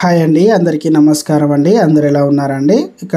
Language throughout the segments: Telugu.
హాయ్ అండి అందరికీ నమస్కారం అండి అందరు ఎలా ఉన్నారండి ఇక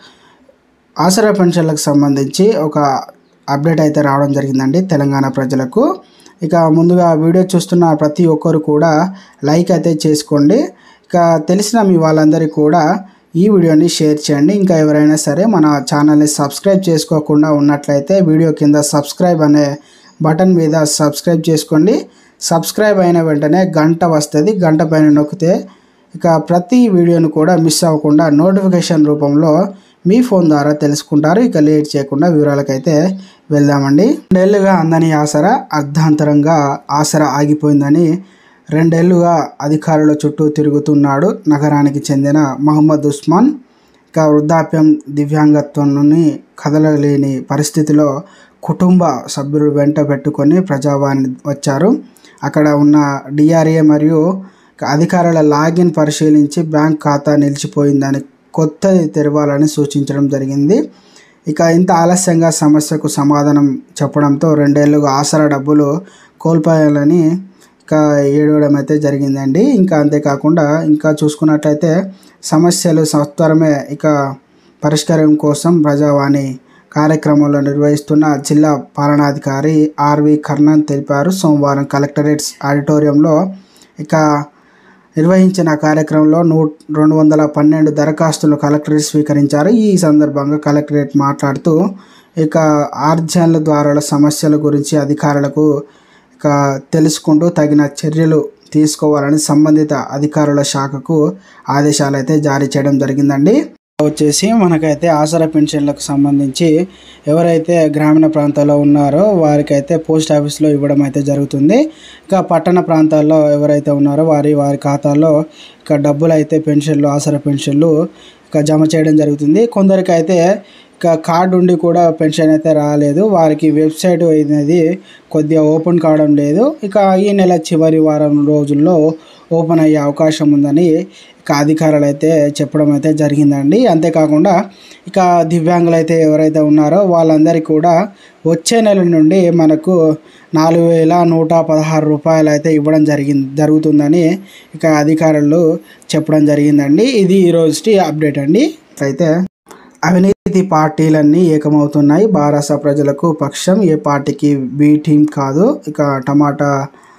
ఆసరా పెన్షన్లకు సంబంధించి ఒక అప్డేట్ అయితే రావడం జరిగిందండి తెలంగాణ ప్రజలకు ఇక ముందుగా వీడియో చూస్తున్న ప్రతి ఒక్కరు కూడా లైక్ అయితే చేసుకోండి ఇక తెలిసిన మీ వాళ్ళందరికీ కూడా ఈ వీడియోని షేర్ చేయండి ఇంకా ఎవరైనా సరే మన ఛానల్ని సబ్స్క్రైబ్ చేసుకోకుండా ఉన్నట్లయితే వీడియో కింద సబ్స్క్రైబ్ అనే బటన్ మీద సబ్స్క్రైబ్ చేసుకోండి సబ్స్క్రైబ్ అయిన వెంటనే గంట వస్తుంది గంట పైన నొక్కితే ఇక ప్రతి వీడియోను కూడా మిస్ అవ్వకుండా నోటిఫికేషన్ రూపంలో మీ ఫోన్ ద్వారా తెలుసుకుంటారు ఇక లేట్ చేయకుండా వివరాలకైతే వెళ్దామండి రెండేళ్లుగా అందని ఆసరా అర్ధాంతరంగా ఆసరా ఆగిపోయిందని రెండేళ్లుగా అధికారుల చుట్టూ తిరుగుతున్నాడు నగరానికి చెందిన మహమ్మద్ ఉస్మాన్ ఇక వృద్ధాప్యం దివ్యాంగత్వాన్ని కదలలేని పరిస్థితిలో కుటుంబ సభ్యులు వెంట పెట్టుకొని ప్రజావాణి వచ్చారు అక్కడ ఉన్న డిఆర్ఏ మరియు అధికారుల లాగిన్ పరిశీలించి బ్యాంక్ ఖాతా నిలిచిపోయిందని కొత్తది తెరవాలని సూచించడం జరిగింది ఇక ఇంత ఆలస్యంగా సమస్యకు సమాధానం చెప్పడంతో రెండేళ్లుగా ఆసరా డబ్బులు కోల్పోయాలని ఇక ఏడవడం అయితే జరిగిందండి ఇంకా అంతేకాకుండా ఇంకా చూసుకున్నట్లయితే సమస్యలు సత్వరమే ఇక పరిష్కారం కోసం ప్రజావాణి కార్యక్రమంలో నిర్వహిస్తున్న జిల్లా పాలనాధికారి ఆర్వి కర్ణన్ తెలిపారు సోమవారం కలెక్టరేట్స్ ఆడిటోరియంలో ఇక నిర్వహించిన కార్యక్రమంలో నూ రెండు వందల పన్నెండు దరఖాస్తులు కలెక్టరేట్ స్వీకరించారు ఈ సందర్భంగా కలెక్టరేట్ మాట్లాడుతూ ఇక ఆర్జన్ల ద్వారా సమస్యల గురించి అధికారులకు ఇక తెలుసుకుంటూ తగిన చర్యలు తీసుకోవాలని సంబంధిత అధికారుల శాఖకు ఆదేశాలు అయితే జారీ చేయడం జరిగిందండి వచ్చేసి మనకైతే ఆసరా పెన్షన్లకు సంబంధించి ఎవరైతే గ్రామీణ ప్రాంతాల్లో ఉన్నారో వారికైతే పోస్ట్ ఆఫీస్లో ఇవ్వడం అయితే జరుగుతుంది ఇక పట్టణ ప్రాంతాల్లో ఎవరైతే ఉన్నారో వారి వారి ఖాతాల్లో ఇక డబ్బులు అయితే పెన్షన్లు ఆసరా పెన్షన్లు ఇక జమ చేయడం జరుగుతుంది కొందరికి అయితే ఇక కార్డు ఉండి కూడా పెన్షన్ అయితే రాలేదు వారికి వెబ్సైట్ అనేది కొద్దిగా ఓపెన్ కావడం లేదు ఇక ఈ నెల చివరి వారం రోజుల్లో ఓపెన్ అయ్యే అవకాశం ఉందని ఇక అధికారులు అయితే చెప్పడం అయితే జరిగిందండి అంతేకాకుండా ఇక దివ్యాంగులు అయితే ఎవరైతే ఉన్నారో వాళ్ళందరికీ కూడా వచ్చే నెల నుండి మనకు నాలుగు వేల నూట పదహారు రూపాయలు అయితే ఇవ్వడం జరిగింది జరుగుతుందని ఇక అధికారులు చెప్పడం జరిగిందండి ఇది ఈ రోజుటి అప్డేట్ అండి అయితే అవినీతి పార్టీలన్నీ ఏకమవుతున్నాయి బారాస ప్రజలకు పక్షం ఏ పార్టీకి బి టీం కాదు ఇక టమాటా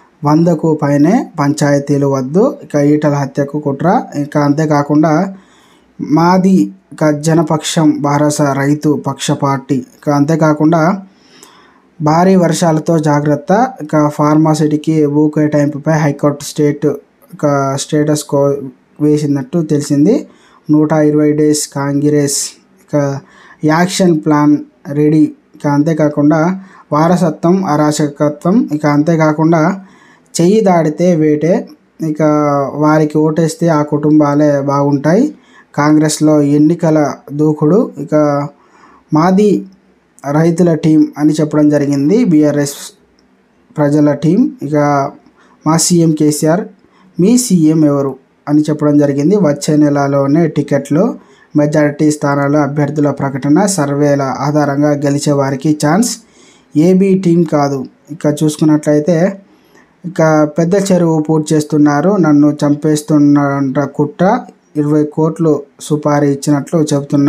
వందకు పైనే పంచాయతీలు వద్దు ఇక ఈటల హత్యకు కుట్ర ఇక అంతేకాకుండా మాది ఇక జనపక్షం బారాస రైతు పక్ష పార్టీ ఇక అంతేకాకుండా భారీ వర్షాలతో జాగ్రత్త ఇక ఫార్మాసిటీకి భూ కేటాయింపుపై హైకోర్టు స్టేట్ ఇక స్టేటస్ కో వేసినట్టు తెలిసింది నూట ఇరవై డేస్ కాంగ్రెస్ ఇక యాక్షన్ ప్లాన్ రెడీ ఇక అంతేకాకుండా వారసత్వం అరాచకత్వం ఇక అంతేకాకుండా చెయ్యి దాడితే వేటే ఇక వారికి ఓటేస్తే ఆ కుటుంబాలే బాగుంటాయి కాంగ్రెస్లో ఎన్నికల దూకుడు ఇక మాది రైతుల టీం అని చెప్పడం జరిగింది బీఆర్ఎస్ ప్రజల టీం ఇక మా సీఎం కేసీఆర్ మీ సీఎం ఎవరు అని చెప్పడం జరిగింది వచ్చే నెలలోనే టికెట్లు మెజారిటీ స్థానాల అభ్యర్థుల ప్రకటన సర్వేల ఆధారంగా గెలిచే వారికి ఛాన్స్ ఏబీ టీం కాదు ఇక చూసుకున్నట్లయితే ఇక పెద్ద చెరువు పూర్తి చేస్తున్నారు నన్ను చంపేస్తున్న కుట్ర ఇరవై కోట్లు సుపారీ ఇచ్చినట్లు చెబుతున్నారు